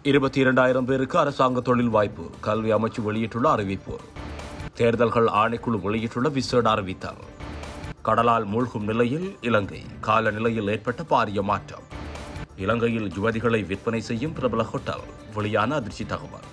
இருபத்தி இரண்டாயிரம் பேருக்கு அரசாங்க தொழில் வாய்ப்பு கல்வி அமைச்சு வெளியிட்டுள்ள அறிவிப்பு தேர்தல்கள் ஆணைக்குழு வெளியிட்டுள்ள விசேட அறிவித்தல் கடலால் மூழ்கும் நிலையில் இலங்கை காலநிலையில் ஏற்பட்ட பாரிய மாற்றம் இலங்கையில் யுவதிகளை விற்பனை செய்யும் பிரபல ஹோட்டல் வெளியான அதிர்ச்சி தகவல்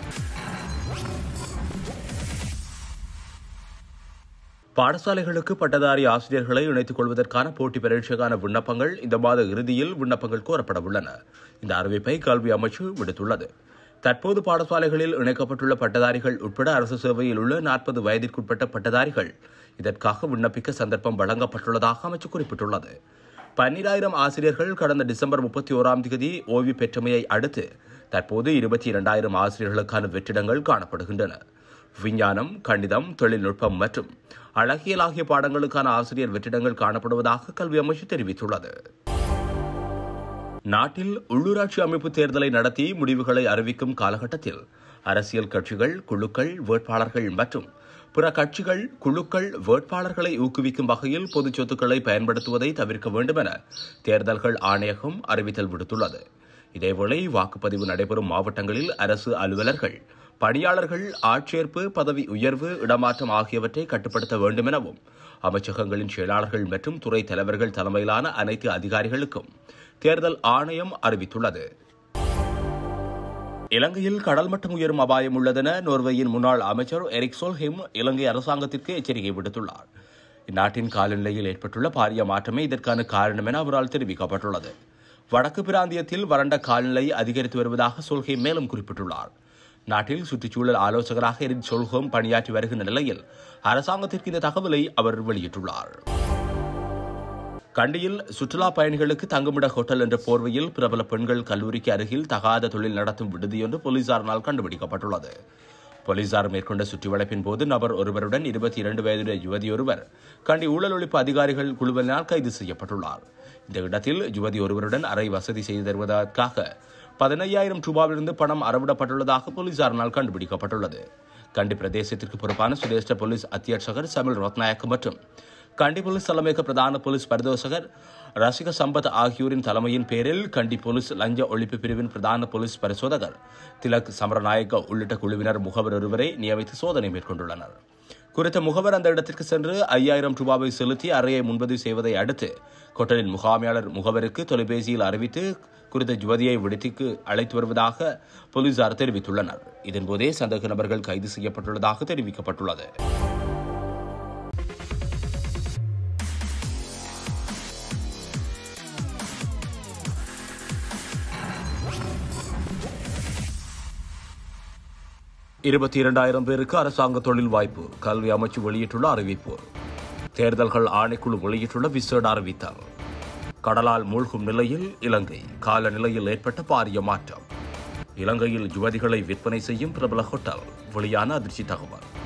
பாடசாலைகளுக்கு பட்டதாரி ஆசிரியர்களை இணைத்துக் கொள்வதற்கான போட்டி பரீட்சைக்கான விண்ணப்பங்கள் இந்த மாத இறுதியில் விண்ணப்பங்கள் கோரப்பட உள்ளன இந்த அறிவிப்பை கல்வி அமைச்சு விடுத்துள்ளது தற்போது பாடசாலைகளில் இணைக்கப்பட்டுள்ள பட்டதாரிகள் உட்பட அரசு சேவையில் உள்ள நாற்பது வயதிற்குட்பட்ட பட்டதாரிகள் இதற்காக விண்ணப்பிக்க சந்தர்ப்பம் வழங்கப்பட்டுள்ளதாக அமைச்சு குறிப்பிட்டுள்ளது பன்னிராயிரம் ஆசிரியர்கள் கடந்த டிசம்பர் முப்பத்தி ஓராம் தேதி ஓய்வு பெற்றமையை அடுத்து தற்போது இருபத்தி இரண்டாயிரம் ஆசிரியர்களுக்கான வெற்றிடங்கள் காணப்படுகின்றன விஞ்ஞானம் கணிதம் தொழில்நுட்பம் மற்றும் அழகியல் ஆகிய பாடங்களுக்கான ஆசிரியர் வெற்றிடங்கள் காணப்படுவதாக கல்வி அமைச்சு தெரிவித்துள்ளது நாட்டில் உள்ளூராட்சி அமைப்பு தேர்தலை நடத்தி முடிவுகளை அறிவிக்கும் காலகட்டத்தில் அரசியல் கட்சிகள் குழுக்கள் வேட்பாளர்கள் மற்றும் பிற கட்சிகள் குழுக்கள் வேட்பாளர்களை ஊக்குவிக்கும் வகையில் பொது சொத்துக்களை பயன்படுத்துவதை தவிர்க்க வேண்டும் என தேர்தல்கள் ஆணையகம் அறிவித்தல் விடுத்துள்ளது இதேவேளை வாக்குப்பதிவு நடைபெறும் மாவட்டங்களில் அரசு அலுவலர்கள் பணியாளர்கள் ஆட்சேர்ப்பு பதவி உயர்வு இடமாற்றம் ஆகியவற்றை கட்டுப்படுத்த வேண்டும் எனவும் அமைச்சகங்களின் செயலாளர்கள் மற்றும் துறை தலைவர்கள் தலைமையிலான அனைத்து அதிகாரிகளுக்கும் தேர்தல் ஆணையம் அறிவித்துள்ளது இலங்கையில் கடல் மட்டம் உயரும் அபாயம் உள்ளதென நோர்வேயின் முன்னாள் அமைச்சர் எரிக் சோல்ஹிம் இலங்கை அரசாங்கத்திற்கு எச்சரிக்கை விடுத்துள்ளார் இந்நாட்டின் காலநிலையில் ஏற்பட்டுள்ள பாரிய மாற்றமே இதற்கான காரணம் என அவரால் தெரிவிக்கப்பட்டுள்ளது வடக்கு பிராந்தியத்தில் வறண்ட காலநிலை அதிகரித்து வருவதாக சோல்ஹிம் மேலும் குறிப்பிட்டுள்ளார் நாட்டில் சுற்றுச்சூழல் ஆலோசகராக எரிக் சோல்ஹோம் பணியாற்றி வருகின்ற நிலையில் அரசாங்கத்திற்கு இந்த தகவலை அவர் வெளியிட்டுள்ளார் கண்டியில் சுற்றுலா பயணிகளுக்கு தங்குமிட ஹோட்டல் என்ற போர்வையில் பிரபல பெண்கள் கல்லூரிக்கு அருகில் தகாத தொழில் நடத்தும் விடுதி ஒன்று போலீசாரினால் கண்டுபிடிக்கப்பட்டுள்ளது போலீசார் மேற்கொண்ட சுற்றிவளைப்பின் போது நபர் ஒருவருடன் இருபத்தி இரண்டு வயதுடைய யுவதி ஒருவர் கண்டி ஊழல் ஒழிப்பு அதிகாரிகள் குழுவினால் கைது செய்யப்பட்டுள்ளார் இந்த இடத்தில் யுவதி ஒருவருடன் அறை வசதி செய்து தருவதற்காக பதினையாயிரம் ரூபாவிலிருந்து பணம் அறவிடப்பட்டுள்ளதாக போலீசாரினால் கண்டுபிடிக்கப்பட்டுள்ளது கண்டி பிரதேசத்திற்கு பொறுப்பான சிரேஷ்ட போலீஸ் அத்தியட்சகர் சமில் ரத்நாயக் மற்றும் கண்டி போலீஸ் தலைமையக பிரதான போலீஸ் பரிதோசகர் ரசிக சம்பத் ஆகியோரின் தலைமையின் பேரில் கண்டி போலீஸ் லஞ்ச ஒழிப்பு பிரிவின் பிரதான போலீஸ் பரிசோதகர் திலக் சமரநாயக்க உள்ளிட்ட குழுவினர் முகவர் ஒருவரை நியமித்து சோதனை மேற்கொண்டுள்ளனர் குறித்த முகவர் அந்த இடத்திற்கு சென்று ஐயாயிரம் ரூபாவை செலுத்தி அறையை முன்பதிவு செய்வதை அடுத்து கொட்டலின் முகாமையாளர் முகவருக்கு தொலைபேசியில் அறிவித்து குறித்த யுவதியை விடுதிக்கு அழைத்து வருவதாக போலீசார் தெரிவித்துள்ளனர் இதன்போதே சந்தேக நபர்கள் கைது செய்யப்பட்டுள்ளதாக தெரிவிக்கப்பட்டுள்ளது இருபத்தி இரண்டாயிரம் பேருக்கு அரசாங்க தொழில் வாய்ப்பு கல்வி அமைச்சு வெளியிட்டுள்ள அறிவிப்பு தேர்தல்கள் ஆணைக்குழு வெளியிட்டுள்ள விசேட அறிவித்தல் கடலால் மூழ்கும் நிலையில் இலங்கை காலநிலையில் ஏற்பட்ட பாரிய மாற்றம் இலங்கையில் யுவதிகளை விற்பனை செய்யும் பிரபல ஹோட்டல் வெளியான அதிர்ச்சி தகவல்